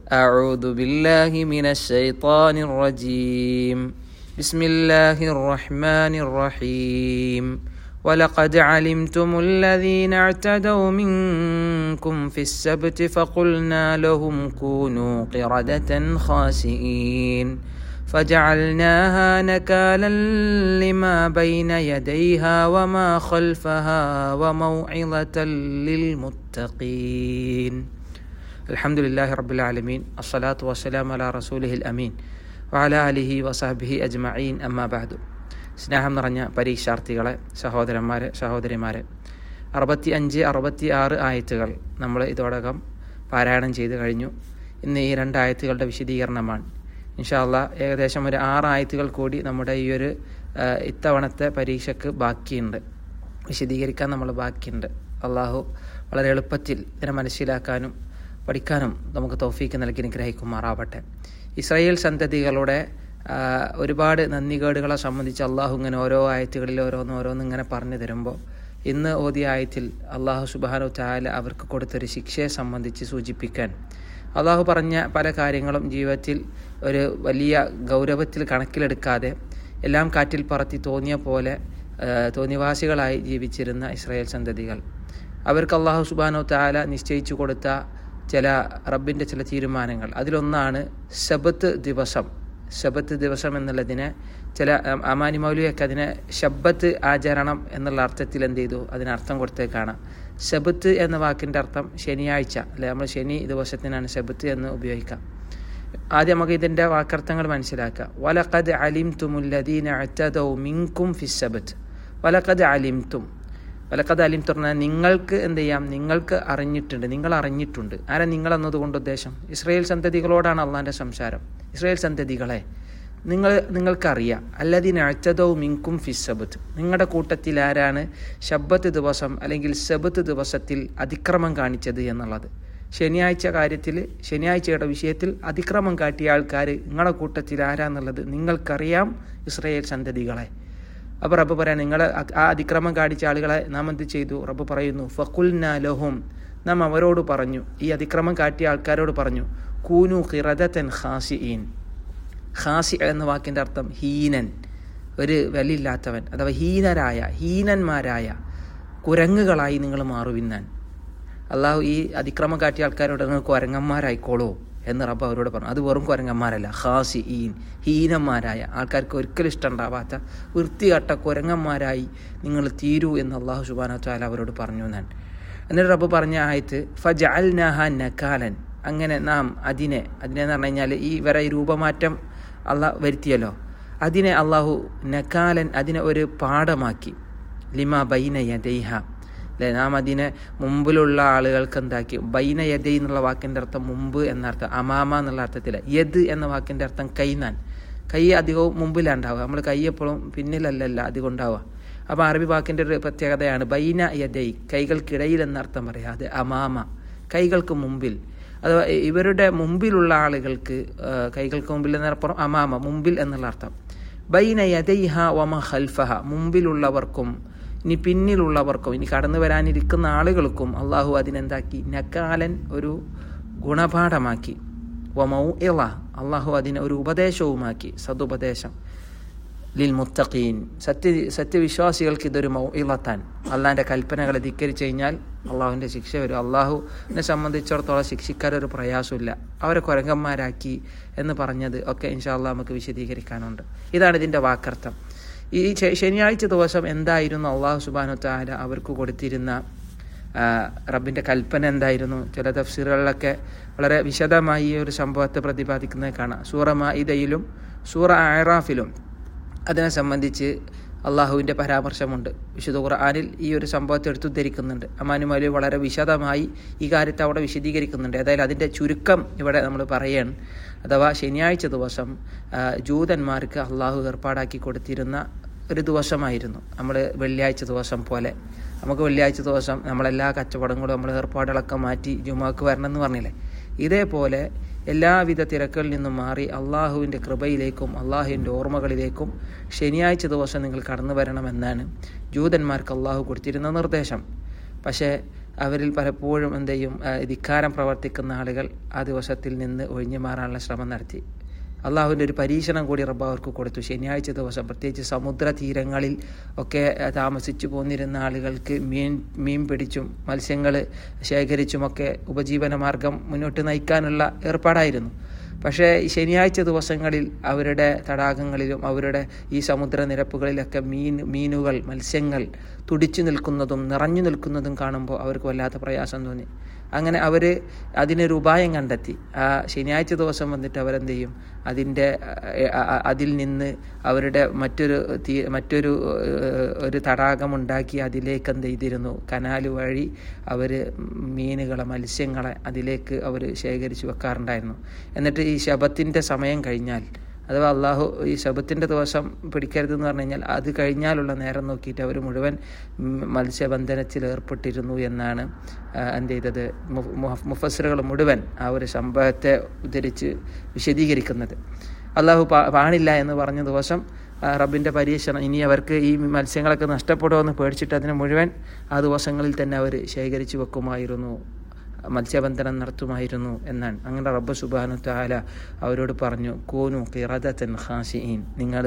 أعوذ بالله من الشيطان الرجيم بسم الله الرحمن الرحيم ولقد علمتم الذين اعتدوا منكم في السبت فقلنا لهم كونوا قردة خاسئين فجعلناها نكالا لما بين يديها وما خلفها وموعظة للمتقين الحمد لله رب العالمين الصلاة والسلام على رسوله الأمين وعلى آله وصحبه أجمعين أما بعد സ്നേഹം നിറഞ്ഞ പരീക്ഷാർത്ഥികളെ സഹോദരന്മാരെ സഹോദരിമാരെ അറുപത്തി അഞ്ച് അറുപത്തി ആറ് ആയത്തുകൾ നമ്മൾ ഇതോടകം പാരായണം ചെയ്ത് കഴിഞ്ഞു ഇന്ന് ഈ രണ്ട് ആയത്തുകളുടെ വിശദീകരണമാണ് ഇൻഷാല്ല ഏകദേശം ഒരു ആറ് ആയത്തുകൾ കൂടി നമ്മുടെ ഈ ഒരു ആ, ഇത്തവണത്തെ പരീക്ഷയ്ക്ക് ബാക്കിയുണ്ട് വിശദീകരിക്കാൻ നമ്മൾ ബാക്കിയുണ്ട് അള്ളാഹു വളരെ എളുപ്പത്തിൽ ഇതിനെ മനസ്സിലാക്കാനും പഠിക്കാനും നമുക്ക് തൗഫീക്ക് നൽകി അനുഗ്രഹിക്കുമാറാവട്ടെ ഇസ്രായേൽ സന്തതികളുടെ ആ, ഒരുപാട് നന്ദികേടുകളെ സംബന്ധിച്ച് അള്ളാഹു ഇങ്ങനെ ഓരോ ആയത്തുകളിൽ ഓരോന്ന് ഓരോന്ന് ഇങ്ങനെ പറഞ്ഞു തരുമ്പോൾ ഇന്ന് ഓതിയ ആയത്തിൽ അള്ളാഹു സുബാനു ചായാല അവർക്ക് കൊടുത്തൊരു ശിക്ഷയെ സംബന്ധിച്ച് സൂചിപ്പിക്കാൻ അള്ളാഹു പറഞ്ഞ പല കാര്യങ്ങളും ജീവിതത്തിൽ ഒരു വലിയ ഗൗരവത്തിൽ കണക്കിലെടുക്കാതെ എല്ലാം കാറ്റിൽ പറത്തി തോന്നിയ പോലെ ആ, തോന്നിവാസികളായി ജീവിച്ചിരുന്ന ഇസ്രായേൽ സന്തതികൾ അവർക്ക് അള്ളാഹു സുബാനോ താല നിശ്ചയിച്ചു കൊടുത്ത ചില റബ്ബിൻ്റെ ചില തീരുമാനങ്ങൾ അതിലൊന്നാണ് ശബത്ത് ദിവസം ശബത്ത് ദിവസം എന്നുള്ളതിനെ ചില അം, അമാനി മൗലിയൊക്കെ അതിനെ ശബത്ത് ആചരണം എന്നുള്ള അർത്ഥത്തിൽ എന്ത് ചെയ്തു അതിന് അർത്ഥം കൊടുത്തേക്കാണ് ശബത്ത് എന്ന വാക്കിൻ്റെ അർത്ഥം ശനിയാഴ്ച അല്ലെ നമ്മൾ ശനി ദിവസത്തിനാണ് ശബത്ത് എന്ന് ഉപയോഗിക്കാം ആദ്യം നമുക്ക് ഇതിൻ്റെ വാക്കർത്ഥങ്ങൾ മനസ്സിലാക്കാം വലഖദ് അലിം തുമുല്ലദീന അറ്റദൗ മിങ്കും ഫിസബത്ത് വലഖദ് അലിം തും വലക്കത് അലിം തുറന്നാൽ നിങ്ങൾക്ക് എന്ത് ചെയ്യാം നിങ്ങൾക്ക് അറിഞ്ഞിട്ടുണ്ട് നിങ്ങൾ അറിഞ്ഞിട്ടുണ്ട് ആരാ നിങ്ങൾ എന്നതുകൊണ്ട് ഉദ്ദേശം ഇസ്രായേൽ സന്തതികളോടാണ് അള്ളാൻ്റെ സംസാരം ഇസ്രായേൽ സന്തതികളെ നിങ്ങൾ നിങ്ങൾക്കറിയാം അല്ലതിന് അഴ്ചതവും മിങ്കും ഫിസബത്ത് നിങ്ങളുടെ കൂട്ടത്തിൽ ആരാണ് ശബ്ബത്ത് ദിവസം അല്ലെങ്കിൽ സബത്ത് ദിവസത്തിൽ അതിക്രമം കാണിച്ചത് എന്നുള്ളത് ശനിയാഴ്ച കാര്യത്തിൽ ശനിയാഴ്ചയുടെ വിഷയത്തിൽ അതിക്രമം കാട്ടിയ ആൾക്കാർ നിങ്ങളുടെ കൂട്ടത്തിൽ ആരാന്നുള്ളത് നിങ്ങൾക്കറിയാം ഇസ്രായേൽ സന്തതികളെ അപ്പോൾ റബ്ബ് പറയാം നിങ്ങൾ ആ അതിക്രമം കാണിച്ച ആളുകളെ നാം എന്ത് ചെയ്തു റബ്ബ് പറയുന്നു ഫക്കുൽന ലഹും നാം അവരോട് പറഞ്ഞു ഈ അതിക്രമം കാട്ടിയ ആൾക്കാരോട് പറഞ്ഞു കൂനു ഖിറദത്തൻ ഖാസിഈൻ ഖാസി എന്ന വാക്കിൻ്റെ അർത്ഥം ഹീനൻ ഒരു വിലയില്ലാത്തവൻ അഥവാ ഹീനരായ ഹീനന്മാരായ കുരങ്ങുകളായി നിങ്ങൾ മാറുവിന്നാൻ അള്ളാഹു ഈ അതിക്രമം കാട്ടിയ ആൾക്കാരോട് നിങ്ങൾ കുരങ്ങന്മാരായിക്കോളൂ എന്ന് റബ്ബ് അവരോട് പറഞ്ഞു അത് വെറും കുരങ്ങന്മാരല്ല ഹാസി ഈൻ ഹീനന്മാരായ ആൾക്കാർക്ക് ഒരിക്കലും ഇഷ്ടമുണ്ടാവാത്ത വൃത്തികെട്ട കുരങ്ങന്മാരായി നിങ്ങൾ തീരൂ എന്ന് അള്ളാഹു സുബാന താല അവരോട് പറഞ്ഞു ഞാൻ എന്നിട്ട് റബ്ബ് പറഞ്ഞ ആയത്ത് ഫജ് അൽ നഹ നക്കാലൻ അങ്ങനെ നാം അതിനെ അതിനെന്ന് പറഞ്ഞു കഴിഞ്ഞാൽ ഈ വരെ ഈ രൂപമാറ്റം അള്ളാഹ് വരുത്തിയല്ലോ അതിനെ അള്ളാഹു നക്കാലൻ അതിനെ ഒരു പാഠമാക്കി ലിമ ബൈന യദൈഹ അല്ലെ നാം അതിനെ മുമ്പിലുള്ള ആളുകൾക്ക് എന്താക്കി ബൈന യദൈ എന്നുള്ള വാക്കിൻ്റെ അർത്ഥം മുമ്പ് എന്ന അർത്ഥം അമാമ എന്നുള്ള അർത്ഥത്തില്ല യദ് എന്ന വാക്കിൻ്റെ അർത്ഥം കൈനാൻ കൈ അധികവും മുമ്പിലുണ്ടാവുക നമ്മൾ കൈ എപ്പോഴും പിന്നിലല്ലല്ല അധികം ഉണ്ടാവുക അപ്പോൾ അറബി വാക്കിൻ്റെ ഒരു പ്രത്യേകതയാണ് ബൈന യദൈ കൈകൾക്കിടയിൽ എന്നർത്ഥം പറയാതെ അമാമ കൈകൾക്ക് മുമ്പിൽ അഥവാ ഇവരുടെ മുമ്പിലുള്ള ആളുകൾക്ക് ആ, കൈകൾക്ക് മുമ്പിൽ എന്നപ്പുറം അമാമ മുമ്പിൽ എന്നുള്ള അർത്ഥം ബൈന യദൈഹ വമ ഖൽഫഹ മുമ്പിലുള്ളവർക്കും ഇനി പിന്നിലുള്ളവർക്കും ഇനി കടന്നു വരാനിരിക്കുന്ന ആളുകൾക്കും അള്ളാഹു അതിനെന്താക്കി നക്കാലൻ ഒരു ഗുണപാഠമാക്കി വമൗ ഇള അള്ളാഹു അതിനെ ഒരു ഉപദേശവുമാക്കി സതുപദേശം ലിൽ മുത്തഖീൻ സത്യ സത്യവിശ്വാസികൾക്ക് ഇതൊരു മൗഇളത്താൻ അള്ളാഹിൻ്റെ കൽപ്പനകളെ ധിക്കരിച്ചു കഴിഞ്ഞാൽ അള്ളാഹുവിൻ്റെ ശിക്ഷ വരും അള്ളാഹുവിനെ സംബന്ധിച്ചിടത്തോളം ശിക്ഷിക്കാനൊരു പ്രയാസമില്ല അവരെ കുരങ്ങന്മാരാക്കി എന്ന് പറഞ്ഞത് ഒക്കെ ഇൻഷാല്ലാ നമുക്ക് വിശദീകരിക്കാനുണ്ട് ഇതാണ് ഇതിൻ്റെ വാക്കർത്ഥം ഈ ശ- ശനിയാഴ്ച ദിവസം എന്തായിരുന്നു അള്ളാഹു സുബാനു താല അവർക്ക് കൊടുത്തിരുന്ന ആ, റബ്ബിൻ്റെ കൽപ്പന എന്തായിരുന്നു ചില തഫ്സീറുകളിലൊക്കെ വളരെ വിശദമായി ഈ ഒരു സംഭവത്തെ പ്രതിപാദിക്കുന്നത് കാണാം സൂറ മായിദയിലും സൂറ ആറാഫിലും അതിനെ സംബന്ധിച്ച് അള്ളാഹുവിൻ്റെ പരാമർശമുണ്ട് വിശുദ്ധ ഖുർആാനിൽ ഈ ഒരു സംഭവത്തെ എടുത്തുദ്ധരിക്കുന്നുണ്ട് അമാനുമാലി വളരെ വിശദമായി ഈ കാര്യത്തെ അവിടെ വിശദീകരിക്കുന്നുണ്ട് ഏതായാലും അതിൻ്റെ ചുരുക്കം ഇവിടെ നമ്മൾ പറയാണ് അഥവാ ശനിയാഴ്ച ദിവസം ആ, ജൂതന്മാർക്ക് അള്ളാഹു ഏർപ്പാടാക്കി കൊടുത്തിരുന്ന ഒരു ദിവസമായിരുന്നു നമ്മൾ വെള്ളിയാഴ്ച ദിവസം പോലെ നമുക്ക് വെള്ളിയാഴ്ച ദിവസം നമ്മളെല്ലാ കച്ചവടങ്ങളും നമ്മൾ ഏർപ്പാടുകളൊക്കെ മാറ്റി ജുമാക്ക് വരണം എന്ന് പറഞ്ഞില്ലേ ഇതേപോലെ എല്ലാവിധ തിരക്കുകളിൽ നിന്നും മാറി അള്ളാഹുവിൻ്റെ കൃപയിലേക്കും അള്ളാഹുവിൻ്റെ ഓർമ്മകളിലേക്കും ശനിയാഴ്ച ദിവസം നിങ്ങൾ കടന്നു വരണമെന്നാണ് ജൂതന്മാർക്ക് അള്ളാഹു കൊടുത്തിരുന്ന നിർദ്ദേശം പക്ഷേ അവരിൽ പലപ്പോഴും എന്ത് ചെയ്യും ആ, ധിക്കാരം പ്രവർത്തിക്കുന്ന ആളുകൾ ആ ദിവസത്തിൽ നിന്ന് ഒഴിഞ്ഞു മാറാനുള്ള ശ്രമം നടത്തി അള്ളാഹുവിൻ്റെ ഒരു പരീക്ഷണം കൂടി റബ്ബ് അവർക്ക് കൊടുത്തു ശനിയാഴ്ച ദിവസം പ്രത്യേകിച്ച് സമുദ്ര തീരങ്ങളിൽ ഒക്കെ ആ, താമസിച്ചു പോന്നിരുന്ന ആളുകൾക്ക് മീൻ മീൻ പിടിച്ചും മത്സ്യങ്ങൾ ശേഖരിച്ചുമൊക്കെ ഉപജീവന മാർഗം മുന്നോട്ട് നയിക്കാനുള്ള ഏർപ്പാടായിരുന്നു പക്ഷേ ഈ ശനിയാഴ്ച ദിവസങ്ങളിൽ അവരുടെ തടാകങ്ങളിലും അവരുടെ ഈ സമുദ്രനിരപ്പുകളിലൊക്കെ മീൻ മീനുകൾ മത്സ്യങ്ങൾ തുടിച്ചു നിൽക്കുന്നതും നിറഞ്ഞു നിൽക്കുന്നതും കാണുമ്പോൾ അവർക്ക് വല്ലാത്ത പ്രയാസം തോന്നി അങ്ങനെ അവർ അതിനൊരു ഉപായം കണ്ടെത്തി ആ ശനിയാഴ്ച ദിവസം വന്നിട്ട് അവരെന്ത് ചെയ്യും അതിൻ്റെ അ- അ- അതിൽ നിന്ന് അവരുടെ മറ്റൊരു തീ മറ്റൊരു ഏഹ്, ഒരു തടാകമുണ്ടാക്കി അതിലേക്ക് എന്ത് ചെയ്തിരുന്നു കനാല് വഴി അവർ മീനുകളെ മത്സ്യങ്ങളെ അതിലേക്ക് അവർ ശേഖരിച്ച് വെക്കാറുണ്ടായിരുന്നു എന്നിട്ട് ഈ ശബത്തിൻ്റെ സമയം കഴിഞ്ഞാൽ അഥവാ അള്ളാഹു ഈ ശബത്തിൻ്റെ ദിവസം പിടിക്കരുതെന്ന് പറഞ്ഞു കഴിഞ്ഞാൽ അത് കഴിഞ്ഞാലുള്ള നേരം നോക്കിയിട്ട് അവർ മുഴുവൻ ഉം, മത്സ്യബന്ധനത്തിൽ ഏർപ്പെട്ടിരുന്നു എന്നാണ് ആ, എന്ത് ചെയ്തത് മുഫസറുകൾ മുഴുവൻ ആ ഒരു സംഭവത്തെ ഉദ്ധരിച്ച് വിശദീകരിക്കുന്നത് അള്ളാഹു പാ- പാണില്ല എന്ന് പറഞ്ഞ ദിവസം ആ, റബ്ബിൻ്റെ പരീക്ഷണം ഇനി അവർക്ക് ഈ മത്സ്യങ്ങളൊക്കെ നഷ്ടപ്പെടുമെന്ന് പേടിച്ചിട്ട് അതിനെ മുഴുവൻ ആ ദിവസങ്ങളിൽ തന്നെ അവർ ശേഖരിച്ചു വെക്കുമായിരുന്നു മത്സ്യബന്ധനം നടത്തുമായിരുന്നു എന്നാണ് അങ്ങനെ റബ്ബ് സുബാനു താല അവരോട് പറഞ്ഞു കോനു കിറദത്തൻ ഖാസിഈൻ നിങ്ങൾ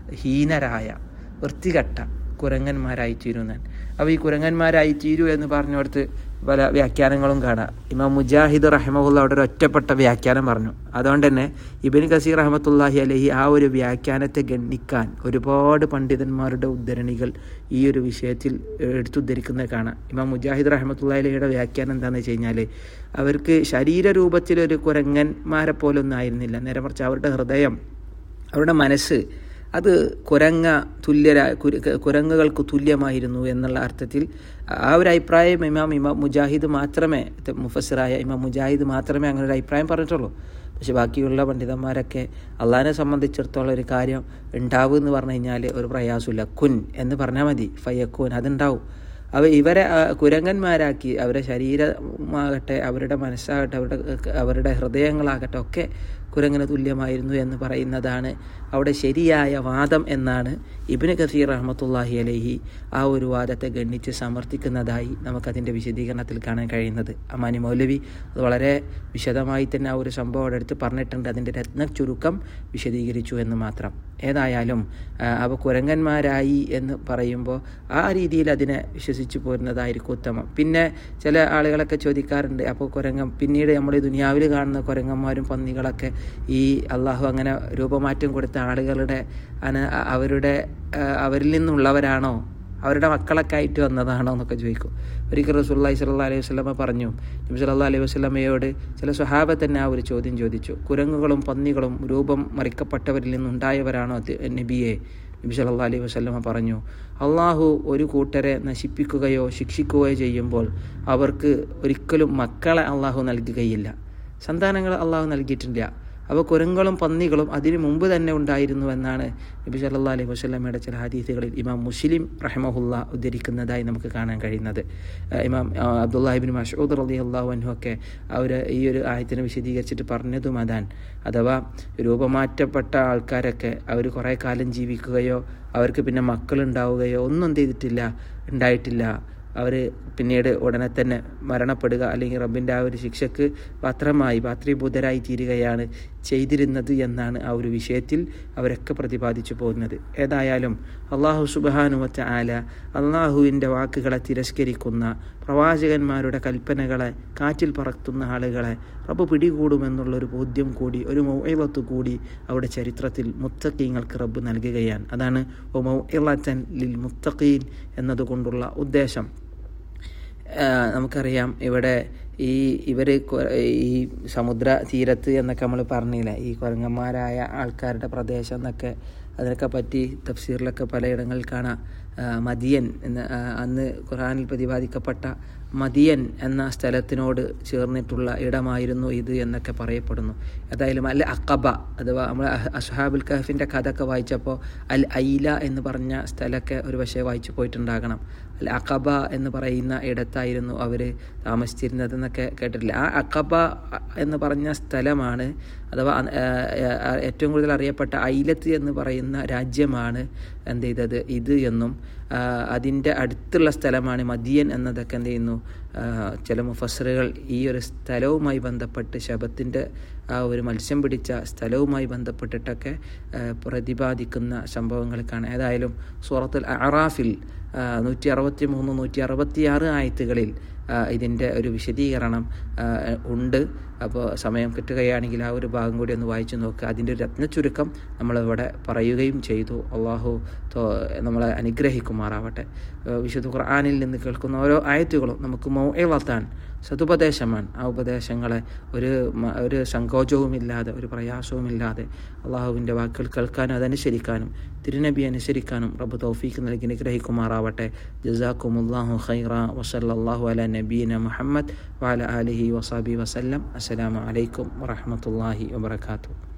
ഹീനരായ വൃത്തികെട്ട കുരങ്ങന്മാരായി തീരുന്നാൻ അപ്പോൾ ഈ കുരങ്ങന്മാരായി തീരൂ എന്ന് പറഞ്ഞുകൊടുത്ത് പല വ്യാഖ്യാനങ്ങളും കാണാം ഇമാം മുജാഹിദ് റഹ്മുള്ള അവിടെ ഒരു ഒറ്റപ്പെട്ട വ്യാഖ്യാനം പറഞ്ഞു അതുകൊണ്ട് തന്നെ ഇബിൻ കസീർ റഹമത്തുല്ലാഹി അലഹി ആ ഒരു വ്യാഖ്യാനത്തെ ഗണ്ണിക്കാൻ ഒരുപാട് പണ്ഡിതന്മാരുടെ ഉദ്ധരണികൾ ഈ ഒരു വിഷയത്തിൽ എടുത്തുദ്ധരിക്കുന്നത് കാണാം ഇമാം മുജാഹിദ് റഹമത്തുല്ലാഹി അലഹിയുടെ വ്യാഖ്യാനം എന്താണെന്ന് വെച്ച് കഴിഞ്ഞാൽ അവർക്ക് ശരീരരൂപത്തിൽ ഒരു കുരങ്ങന്മാരെ പോലൊന്നും ആയിരുന്നില്ല നേരെ മറിച്ച് അവരുടെ ഹൃദയം അവരുടെ മനസ്സ് അത് കുരങ്ങ തുല്യരാ കുര- കുരങ്ങുകൾക്ക് തുല്യമായിരുന്നു എന്നുള്ള അർത്ഥത്തിൽ ആ ഒരു അഭിപ്രായം ഇമാം ഇമാം മുജാഹിദ് മാത്രമേ ഇത് മുഫസ്സിറായ ഇമാം മുജാഹിദ് മാത്രമേ അങ്ങനെ ഒരു അഭിപ്രായം പറഞ്ഞിട്ടുള്ളൂ പക്ഷെ ബാക്കിയുള്ള പണ്ഡിതന്മാരൊക്കെ അള്ളാഹിനെ സംബന്ധിച്ചിടത്തോളം ഒരു കാര്യം ഉണ്ടാവും എന്ന് പറഞ്ഞു കഴിഞ്ഞാൽ ഒരു പ്രയാസമില്ല കുൻ എന്ന് പറഞ്ഞാൽ മതി ഫയക്കുൻ അതുണ്ടാവും അവ ഇവരെ ആ, കുരങ്ങന്മാരാക്കി അവരുടെ ശരീരമാകട്ടെ അവരുടെ മനസ്സാകട്ടെ അവരുടെ അവരുടെ ഹൃദയങ്ങളാകട്ടെ ഒക്കെ കുരങ്ങനെ തുല്യമായിരുന്നു എന്ന് പറയുന്നതാണ് അവിടെ ശരിയായ വാദം എന്നാണ് ഇബിന് കസീർ റഹ്മത്തുല്ലാഹി അലഹി ആ ഒരു വാദത്തെ ഗണ്ണിച്ച് സമർത്ഥിക്കുന്നതായി നമുക്കതിൻ്റെ വിശദീകരണത്തിൽ കാണാൻ കഴിയുന്നത് അമാനി മൗലവി അത് വളരെ വിശദമായി തന്നെ ആ ഒരു സംഭവം അവിടെ എടുത്ത് പറഞ്ഞിട്ടുണ്ട് അതിൻ്റെ രത്ന ചുരുക്കം വിശദീകരിച്ചു എന്ന് മാത്രം ഏതായാലും ആ, അവ കുരങ്ങന്മാരായി എന്ന് പറയുമ്പോൾ ആ രീതിയിൽ അതിനെ വിശ്വസിച്ച് പോരുന്നതായിരിക്കും ഉത്തമം പിന്നെ ചില ആളുകളൊക്കെ ചോദിക്കാറുണ്ട് അപ്പോൾ കുരങ്ങം പിന്നീട് നമ്മൾ ഈ ദുനിയാവിൽ കാണുന്ന കുരങ്ങന്മാരും പന്നികളൊക്കെ ഈ അള്ളാഹു അങ്ങനെ രൂപമാറ്റം കൊടുത്ത ആളുകളുടെ അന അവരുടെ ആ, അവരിൽ നിന്നുള്ളവരാണോ അവരുടെ മക്കളൊക്കെ ആയിട്ട് വന്നതാണോ എന്നൊക്കെ ചോദിക്കും ഒരിക്കൽ റസൂല്ലായി സല്ലാ അലൈഹി വസ്ലമ പറഞ്ഞു നബി സല്ലാ അലൈഹി വസ്ലമയോട് ചില സ്വഹാബ തന്നെ ആ ഒരു ചോദ്യം ചോദിച്ചു കുരങ്ങുകളും പന്നികളും രൂപം മറിക്കപ്പെട്ടവരിൽ നിന്നുണ്ടായവരാണോ അത് നബിയെ നബി സല്ലാ അലൈഹി വസ്ലമ പറഞ്ഞു അള്ളാഹു ഒരു കൂട്ടരെ നശിപ്പിക്കുകയോ ശിക്ഷിക്കുകയോ ചെയ്യുമ്പോൾ അവർക്ക് ഒരിക്കലും മക്കളെ അള്ളാഹു നൽകുകയില്ല സന്താനങ്ങൾ അള്ളാഹു നൽകിയിട്ടില്ല അപ്പോൾ കുരങ്ങളും പന്നികളും അതിനു മുമ്പ് തന്നെ ഉണ്ടായിരുന്നു എന്നാണ് നബി സല്ലാ അലൈഹി വസ്ലമയുടെ ചില ഹദീസുകളിൽ ഇമാം മുസ്ലിം റഹ്മഹുല്ല ഉദ്ധരിക്കുന്നതായി നമുക്ക് കാണാൻ കഴിയുന്നത് ആ, ഇമാം ആ, അബ്ദുല്ലാഹിബിൻ മഷൂദ് റലി അള്ളാഹു അൻഹൊക്കെ അവർ ഈ ഒരു ആയത്തിനെ വിശദീകരിച്ചിട്ട് പറഞ്ഞതും അതാണ് അഥവാ രൂപമാറ്റപ്പെട്ട ആൾക്കാരൊക്കെ അവർ കുറേ കാലം ജീവിക്കുകയോ അവർക്ക് പിന്നെ മക്കളുണ്ടാവുകയോ ഒന്നും എന്ത് ചെയ്തിട്ടില്ല ഉണ്ടായിട്ടില്ല അവർ പിന്നീട് ഉടനെ തന്നെ മരണപ്പെടുക അല്ലെങ്കിൽ റബ്ബിൻ്റെ ആ ഒരു ശിക്ഷക്ക് പാത്രമായി പാത്രീഭൂതരായി തീരുകയാണ് ചെയ്തിരുന്നത് എന്നാണ് ആ ഒരു വിഷയത്തിൽ അവരൊക്കെ പ്രതിപാദിച്ചു പോകുന്നത് ഏതായാലും അള്ളാഹു സുബാനുവച്ച ആല അള്ളാഹുവിൻ്റെ വാക്കുകളെ തിരസ്കരിക്കുന്ന പ്രവാചകന്മാരുടെ കൽപ്പനകളെ കാറ്റിൽ പറത്തുന്ന ആളുകളെ റബ്ബ് പിടികൂടുമെന്നുള്ളൊരു ബോധ്യം കൂടി ഒരു മൗഇളത്ത് കൂടി അവിടെ ചരിത്രത്തിൽ മുത്തക്കീങ്ങൾക്ക് റബ്ബ് നൽകുകയാണ് അതാണ് ഒ മൗഇളത്തൻ ലിൽ മുത്തഖീൻ എന്നതുകൊണ്ടുള്ള ഉദ്ദേശം ആ, നമുക്കറിയാം ഇവിടെ ഈ ഇവർ ഈ സമുദ്ര തീരത്ത് എന്നൊക്കെ നമ്മൾ പറഞ്ഞില്ല ഈ കുരങ്ങന്മാരായ ആൾക്കാരുടെ പ്രദേശം എന്നൊക്കെ അതിനൊക്കെ പറ്റി തഫ്സീറിലൊക്കെ പലയിടങ്ങളിൽ കാണാം ആ, മദിയൻ എന്ന് ആ, അന്ന് ഖുറാനിൽ പ്രതിപാദിക്കപ്പെട്ട മദിയൻ എന്ന സ്ഥലത്തിനോട് ചേർന്നിട്ടുള്ള ഇടമായിരുന്നു ഇത് എന്നൊക്കെ പറയപ്പെടുന്നു ഏതായാലും അൽ അക്കബ അഥവാ നമ്മൾ അഹ് അസ്ഹാബുൽ കഹഫിൻ്റെ കഥ ഒക്കെ വായിച്ചപ്പോൾ അൽ ഐല എന്ന് പറഞ്ഞ സ്ഥലമൊക്കെ ഒരു പക്ഷേ വായിച്ചു പോയിട്ടുണ്ടാകണം അൽ അക്കബ എന്ന് പറയുന്ന ഇടത്തായിരുന്നു അവർ താമസിച്ചിരുന്നത് എന്നൊക്കെ കേട്ടിട്ടില്ല ആ അക്കബ എന്ന് പറഞ്ഞ സ്ഥലമാണ് അഥവാ ആ, ആ, ഏറ്റവും കൂടുതൽ അറിയപ്പെട്ട ഐലത്ത് എന്ന് പറയുന്ന രാജ്യമാണ് എന്ത് ചെയ്തത് ഇത് എന്നും അതിൻ്റെ അടുത്തുള്ള സ്ഥലമാണ് മദിയൻ എന്നതൊക്കെ എന്ത് ചെയ്യുന്നു ചില മുഫസറുകൾ ഈ ഒരു സ്ഥലവുമായി ബന്ധപ്പെട്ട് ശബത്തിൻ്റെ ആ ഒരു മത്സ്യം പിടിച്ച സ്ഥലവുമായി ബന്ധപ്പെട്ടിട്ടൊക്കെ പ്രതിപാദിക്കുന്ന സംഭവങ്ങൾ കാണാം ഏതായാലും സൂറത്തുൽ അറാഫിൽ നൂറ്റി അറുപത്തി മൂന്ന് നൂറ്റി അറുപത്തിയാറ് ആയത്തുകളിൽ ഇതിൻ്റെ ഒരു വിശദീകരണം ഉണ്ട് അപ്പോൾ സമയം കിട്ടുകയാണെങ്കിൽ ആ ഒരു ഭാഗം കൂടി ഒന്ന് വായിച്ചു നോക്കുക അതിൻ്റെ ഒരു രത്ന ചുരുക്കം നമ്മളിവിടെ പറയുകയും ചെയ്തു അള്ളാഹു നമ്മളെ അനുഗ്രഹിക്കുമാറാവട്ടെ വിശുദ്ധ ഖുർആാനിൽ നിന്ന് കേൾക്കുന്ന ഓരോ ആയത്തുകളും നമുക്ക് മൗഇളത്താൻ സതുപദേശമാണ് ആ ഉപദേശങ്ങളെ ഒരു ഒരു സങ്കോചവുമില്ലാതെ ഒരു പ്രയാസവുമില്ലാതെ അള്ളാഹുവിൻ്റെ വാക്കുകൾ കേൾക്കാനും അതനുസരിക്കാനും തിരുനബി അനുസരിക്കാനും റബ്ബ് തൗഫീക്ക് നൽകി അനുഗ്രഹിക്കുമാറാവട്ടെ ജസാക്കുമുല്ലാഹു ഖൈറ വസല്ലാഹു അല നബീന മുഹമ്മദ് വാല അലിഹി വസാബി വസല്ലം അസ്സലാമു അലൈക്കും വറഹമത്തല്ലാഹി വബർക്കാത്തു